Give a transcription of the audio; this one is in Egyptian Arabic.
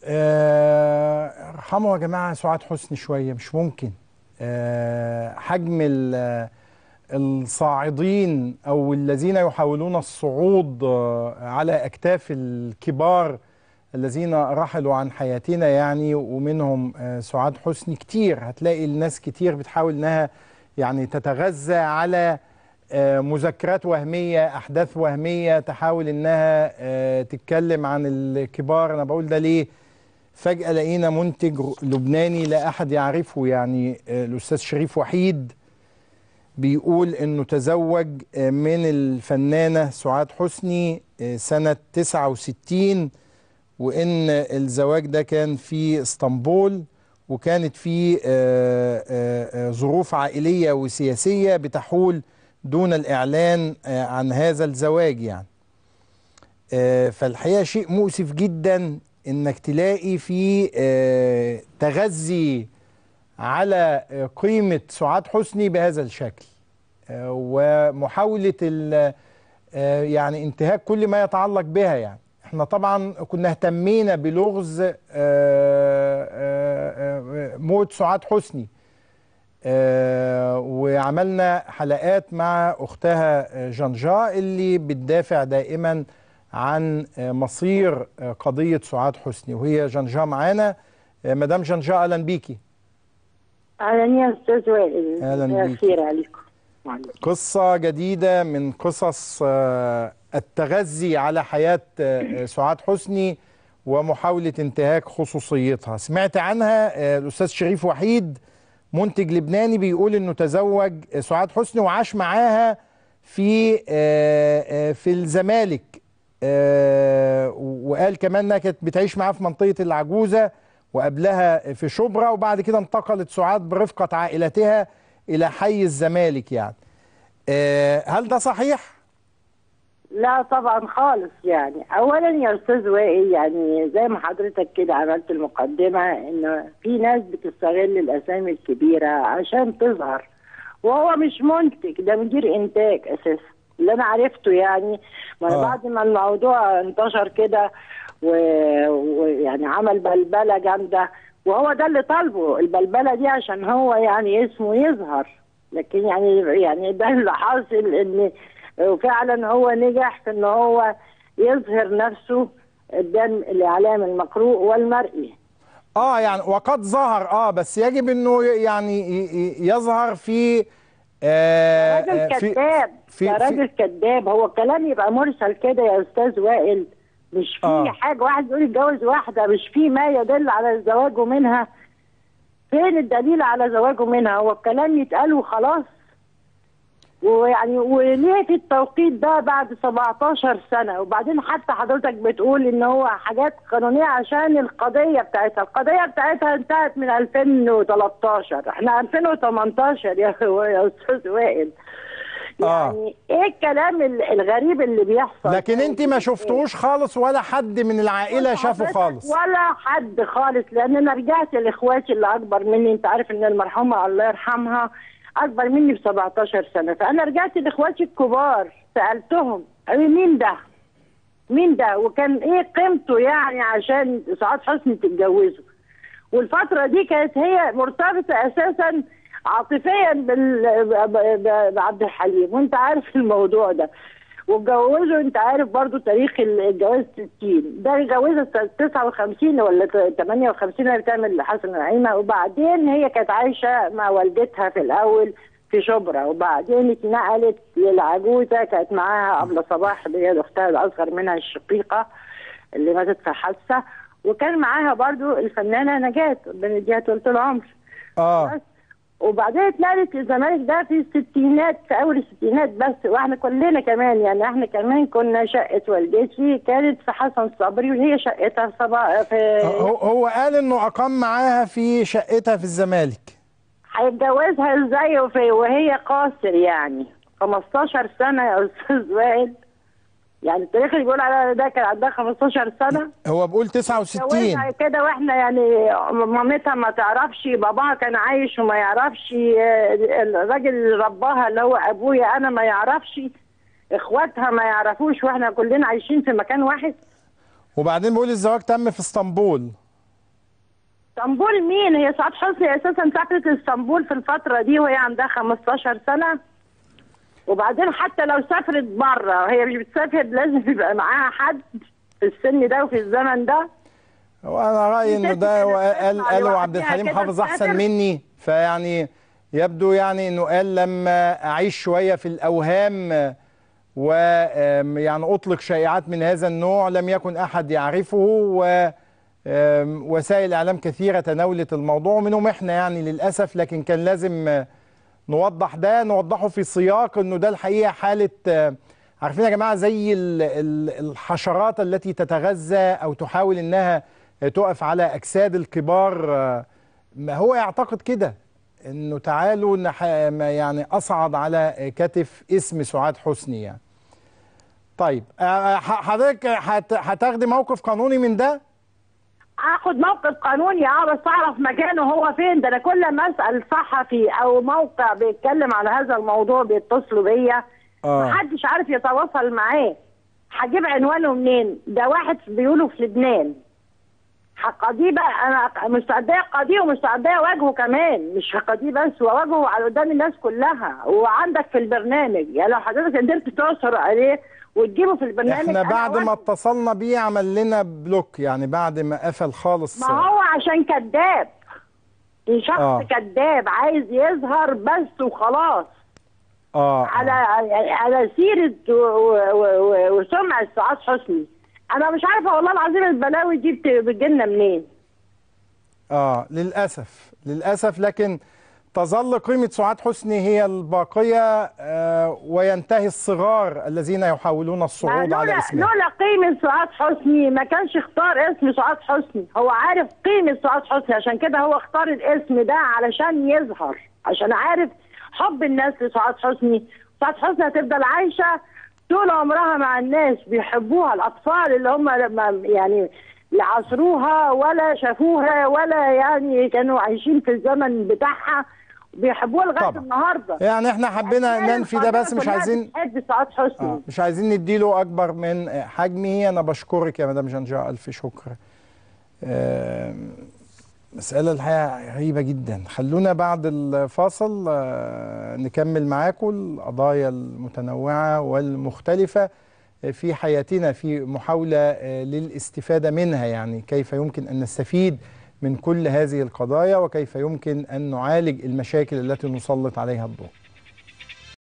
آه، ارحموا يا جماعه سعاد حسني شويه مش ممكن آه، حجم ال- الصاعدين او الذين يحاولون الصعود آه، على اكتاف الكبار الذين رحلوا عن حياتنا يعني ومنهم آه، سعاد حسني كتير هتلاقي الناس كتير بتحاول انها يعني تتغذى على آه، مذكرات وهمية أحداث وهمية تحاول إنها آه، تتكلم عن الكبار أنا بقول ده ليه فجأة لقينا منتج لبناني لا أحد يعرفه يعني آه، الأستاذ شريف وحيد بيقول إنه تزوج آه، من الفنانة سعاد حسني آه، سنة 69 وإن الزواج ده كان في اسطنبول وكانت في آه، آه، آه، ظروف عائلية وسياسية بتحول دون الإعلان آه، عن هذا الزواج يعني آه، فالحقيقة شيء مؤسف جدا إنك تلاقي في آه، تغذي على آه، قيمة سعاد حسني بهذا الشكل آه، ومحاولة ال- آه، يعني انتهاك كل ما يتعلق بها يعني احنا طبعا كنا اهتمينا بلغز آه، آه، آه، موت سعاد حسني آه، وعملنا حلقات مع اختها آه، جنجا اللي بتدافع دائما عن آه، مصير آه، قضيه سعاد حسني وهي جنجا معانا آه، مدام جنجا اهلا بيكي اهلا يا استاذ وائل أهلاً مساء بيك. الخير عليكم وعليكم. قصه جديده من قصص آه، التغذي على حياه آه، سعاد حسني ومحاوله انتهاك خصوصيتها سمعت عنها آه، الاستاذ شريف وحيد منتج لبناني بيقول انه تزوج سعاد حسني وعاش معاها في آه، آه، في الزمالك آه، وقال كمان انها كانت بتعيش معاه في منطقه العجوزه وقبلها في شبرا وبعد كده انتقلت سعاد برفقه عائلتها الى حي الزمالك يعني آه، هل ده صحيح؟ لا طبعا خالص يعني اولا يا استاذ وائل يعني زي ما حضرتك كده عملت المقدمه ان في ناس بتستغل الاسامي الكبيره عشان تظهر وهو مش منتج ده مدير انتاج اساسا اللي انا عرفته يعني ما آه. بعد ما الموضوع انتشر كده و- ويعني عمل بلبله جامده وهو ده اللي طالبه البلبله دي عشان هو يعني اسمه يظهر لكن يعني يعني ده اللي حاصل ان وفعلا هو نجح في ان هو يظهر نفسه قدام الاعلام المقروء والمرئي اه يعني وقد ظهر اه بس يجب انه يعني ي- ي- يظهر في آه راجل آه، في كذاب في- ده في- راجل كذاب هو الكلام يبقى مرسل كده يا استاذ وائل مش في آه. حاجه واحد يقول يتجوز واحده مش في ما يدل على زواجه منها فين الدليل على زواجه منها هو الكلام يتقال وخلاص ويعني وليه في التوقيت ده بعد 17 سنه وبعدين حتى حضرتك بتقول ان هو حاجات قانونيه عشان القضيه بتاعتها القضيه بتاعتها انتهت من 2013 احنا 2018 يا يا استاذ وائل آه. يعني ايه الكلام ال- الغريب اللي بيحصل لكن انت ما شفتوش خالص ولا حد من العائله شافه حضرتك خالص ولا حد خالص لان انا رجعت لاخواتي اللي اكبر مني انت عارف ان المرحومه الله يرحمها اكبر مني ب 17 سنه فانا رجعت لاخواتي الكبار سالتهم قالوا مين ده؟ مين ده؟ وكان ايه قيمته يعني عشان سعاد حسني تتجوزه؟ والفتره دي كانت هي مرتبطه اساسا عاطفيا بال... ب- ب- بعبد الحليم وانت عارف الموضوع ده واتجوزوا انت عارف برضو تاريخ الجواز 60 ده اتجوزها سنة 59 ولا 58 وهي بتعمل حسن نعيمه وبعدين هي كانت عايشه مع والدتها في الاول في شبرا وبعدين اتنقلت للعجوزه كانت معاها ابله صباح اللي هي اختها الاصغر منها الشقيقه اللي ماتت في حادثه وكان معاها برضو الفنانه نجاة ربنا يديها طول العمر اه بس وبعدين اتنقلت الزمالك ده في الستينات في اول الستينات بس واحنا كلنا كمان يعني احنا كمان كنا شقه والدتي كانت في حسن صبري وهي شقتها في صبا في هو هو قال انه اقام معاها في شقتها في الزمالك هيتجوزها ازاي وفي وهي قاصر يعني 15 سنه يا استاذ وائل يعني التاريخ اللي بيقول على ده كان عندها 15 سنه هو بقول 69 جوزها كده واحنا يعني مامتها ما تعرفش باباها كان عايش وما يعرفش آه، الراجل اللي رباها اللي هو ابويا انا ما يعرفش اخواتها ما يعرفوش واحنا كلنا عايشين في مكان واحد وبعدين بيقول الزواج تم في اسطنبول اسطنبول مين هي سعاد حسني اساسا سافرت اسطنبول في الفتره دي وهي عندها 15 سنه وبعدين حتى لو سافرت بره هي مش بتسافر لازم يبقى معاها حد في السن ده وفي الزمن ده وانا رايي انه ده ست هو كانت قال بتطلع قاله لوحدها عبد الحليم كده حافظ احسن تسافر. مني فيعني يبدو يعني انه قال لما اعيش شويه في الاوهام ويعني اطلق شائعات من هذا النوع لم يكن احد يعرفه و آم، وسائل اعلام كثيره تناولت الموضوع ومنهم احنا يعني للاسف لكن كان لازم آه، نوضح ده نوضحه في سياق انه ده الحقيقه حاله آه، عارفين يا جماعه زي ال- ال- الحشرات التي تتغذى او تحاول انها تقف على اجساد الكبار آه، ما هو يعتقد كده انه تعالوا نح- ما يعني اصعد على كتف اسم سعاد حسني يعني طيب آه، ح- حضرتك هت- هتاخدي موقف قانوني من ده اخد موقف قانوني اه بس اعرف مكانه هو فين ده انا كل ما اسال صحفي او موقع بيتكلم على هذا الموضوع بيتصلوا بيا آه. محدش عارف يتواصل معاه هجيب عنوانه منين ده واحد بيقولوا في لبنان هقضيه بقى انا مستعديه اقضيه ومستعديه اواجهه كمان مش هقضيه بس واواجهه على قدام الناس كلها وعندك في البرنامج يعني لو حضرتك قدرت تعثر عليه وتجيبه في البرنامج احنا أنا بعد ما أواجهه. اتصلنا بيه عمل لنا بلوك يعني بعد ما قفل خالص ما هو عشان كذاب شخص آه. كذاب عايز يظهر بس وخلاص اه على آه. على سيره و- و- و- وسمعه سعاد حسني انا مش عارفه والله العظيم البلاوي دي بت- بتجيلنا منين اه للاسف للاسف لكن تظل قيمه سعاد حسني هي الباقيه آه وينتهي الصغار الذين يحاولون الصعود على لولا اسمها لولا قيمه سعاد حسني ما كانش اختار اسم سعاد حسني هو عارف قيمه سعاد حسني عشان كده هو اختار الاسم ده علشان يظهر عشان عارف حب الناس لسعاد حسني سعاد حسني هتفضل عايشه طول عمرها مع الناس بيحبوها الاطفال اللي هم لما يعني لا عصروها ولا شافوها ولا يعني كانوا عايشين في الزمن بتاعها بيحبوها لغايه طبعا. النهارده يعني احنا حبينا أجيال ننفي ده بس مش كلها عايزين بتحب سعاد حسني آه مش عايزين نديله اكبر من حجمه انا بشكرك يا مدام جنجاء الف شكر آه مسألة الحقيقة غريبة جدا خلونا بعد الفاصل آه نكمل معاكم القضايا المتنوعة والمختلفة في حياتنا في محاولة آه للاستفادة منها يعني كيف يمكن أن نستفيد من كل هذه القضايا وكيف يمكن أن نعالج المشاكل التي نسلط عليها الضوء